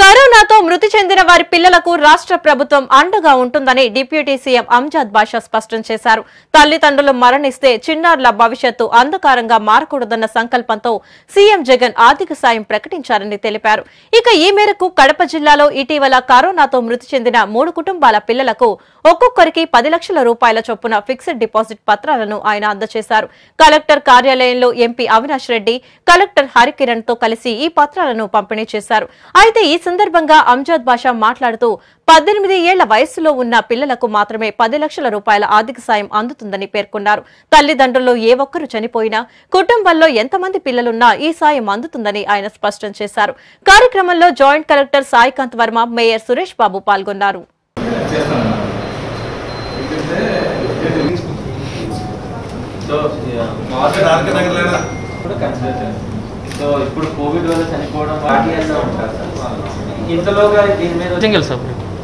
కరోనాతో మృతి చెందిన వారి పిల్లలకు రాష్ట్ర ప్రభుత్వం అండగా ఉంటుందని డిప్యూటీ సీఎం అంజాద్ బాషా స్పష్టం చేశారు తల్లిదండ్రులు మరణిస్తే చిన్నారుల భవిష్యత్తు అంధకారంగా మారకూడదన్న సంకల్పంతో సీఎం జగన్ ఆర్థిక సాయం ప్రకటించారని తెలిపారు ఇక ఈ మేరకు కడప జిల్లాలో ఇటీవల కరోనాతో మృతి చెందిన మూడు కుటుంబాల పిల్లలకు ఒక్కొక్కరికి పది లక్షల రూపాయల చొప్పున ఫిక్స్డ్ డిపాజిట్ పత్రాలను ఆయన అందజేశారు కలెక్టర్ కార్యాలయంలో ఎంపీ అవినాష్ రెడ్డి కలెక్టర్ హరికిరణ్ తో కలిసి ఈ పత్రాలను పంపిణీ చేశారు అయితే ఈ సందర్భంగా అంజాద్ బాషా మాట్లాడుతూ పద్దెనిమిది ఏళ్ల వయస్సులో ఉన్న పిల్లలకు మాత్రమే పది లక్షల రూపాయల ఆర్థిక సాయం అందుతుందని పేర్కొన్నారు తల్లిదండ్రులు ఏ ఒక్కరు చనిపోయినా కుటుంబంలో ఎంతమంది పిల్లలున్నా ఈ సాయం అందుతుందని ఆయన స్పష్టం చేశారు కార్యక్రమంలో joint collector Saikanth Varma mayor Suresh Babu పాల్గొన్నారు సో రాజకీయ కూడా కన్సిడర్ చేస్తాం సో ఇప్పుడు కోవిడ్ వల్ల చనిపోవడం వాటి అన్నా ఉంటారు సార్ ఇంతలోగా దీని మీద సింగిల్ సార్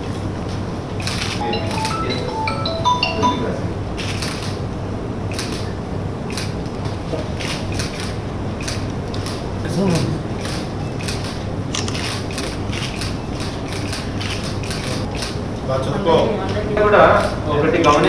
చదువుకో కూడా ఒకటి గమని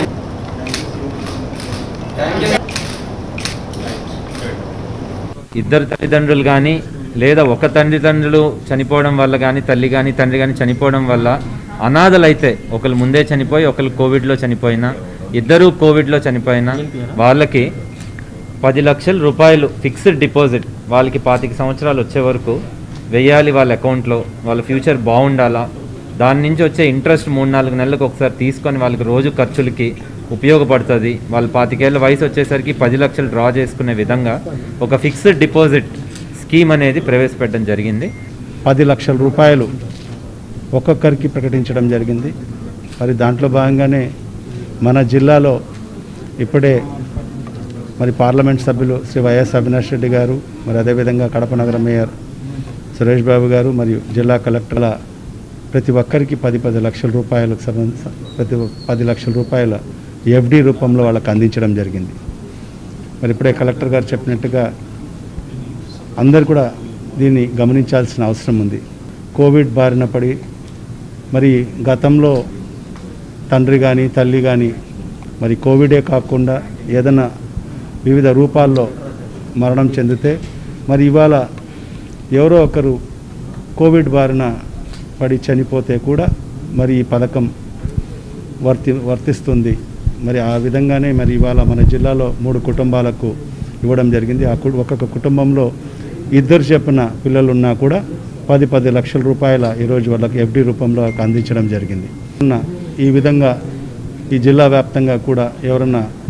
ఇద్దరు తల్లిదండ్రులు కానీ లేదా ఒక తల్లిదండ్రులు చనిపోవడం వల్ల కానీ తల్లి కానీ తండ్రి కానీ చనిపోవడం వల్ల అనాథలైతే ఒకరు ముందే చనిపోయి ఒకరు కోవిడ్లో చనిపోయినా ఇద్దరు కోవిడ్లో చనిపోయినా వాళ్ళకి పది లక్షల రూపాయలు ఫిక్స్డ్ డిపాజిట్ వాళ్ళకి పాతిక సంవత్సరాలు వచ్చే వరకు వెయ్యాలి వాళ్ళ అకౌంట్లో వాళ్ళ ఫ్యూచర్ బాగుండాలా దాని నుంచి వచ్చే ఇంట్రెస్ట్ మూడు నాలుగు నెలలకు ఒకసారి తీసుకొని వాళ్ళకి రోజు ఖర్చులకి ఉపయోగపడుతుంది వాళ్ళ పాతికేళ్ల వయసు వచ్చేసరికి పది లక్షలు డ్రా చేసుకునే విధంగా ఒక ఫిక్స్డ్ డిపాజిట్ స్కీమ్ అనేది ప్రవేశపెట్టడం జరిగింది పది లక్షల రూపాయలు ఒక్కొక్కరికి ప్రకటించడం జరిగింది మరి దాంట్లో భాగంగానే మన జిల్లాలో ఇప్పుడే మరి పార్లమెంట్ సభ్యులు శ్రీ వైఎస్ అవినాష్ రెడ్డి గారు మరి అదేవిధంగా కడప నగర మేయర్ సురేష్ బాబు గారు మరియు జిల్లా కలెక్టర్ల ప్రతి ఒక్కరికి పది పది లక్షల రూపాయలకు సంబంధించి ప్రతి పది లక్షల రూపాయల ఎఫ్డి రూపంలో వాళ్ళకి అందించడం జరిగింది మరి ఇప్పుడే కలెక్టర్ గారు చెప్పినట్టుగా అందరు కూడా దీన్ని గమనించాల్సిన అవసరం ఉంది కోవిడ్ బారిన పడి మరి గతంలో తండ్రి కానీ తల్లి కానీ మరి కోవిడే కాకుండా ఏదైనా వివిధ రూపాల్లో మరణం చెందితే మరి ఇవాళ ఎవరో ఒకరు కోవిడ్ బారిన పడి చనిపోతే కూడా మరి ఈ పథకం వర్తి వర్తిస్తుంది మరి ఆ విధంగానే మరి ఇవాళ మన జిల్లాలో మూడు కుటుంబాలకు ఇవ్వడం జరిగింది ఆ కు- ఒక్కొక్క కుటుంబంలో ఇద్దరు చెప్పిన పిల్లలున్నా కూడా పది పది లక్షల రూపాయల ఈరోజు వాళ్ళకి ఎఫ్డి రూపంలో అందించడం జరిగింది ఉన్న ఈ విధంగా ఈ జిల్లా వ్యాప్తంగా కూడా ఎవరన్నా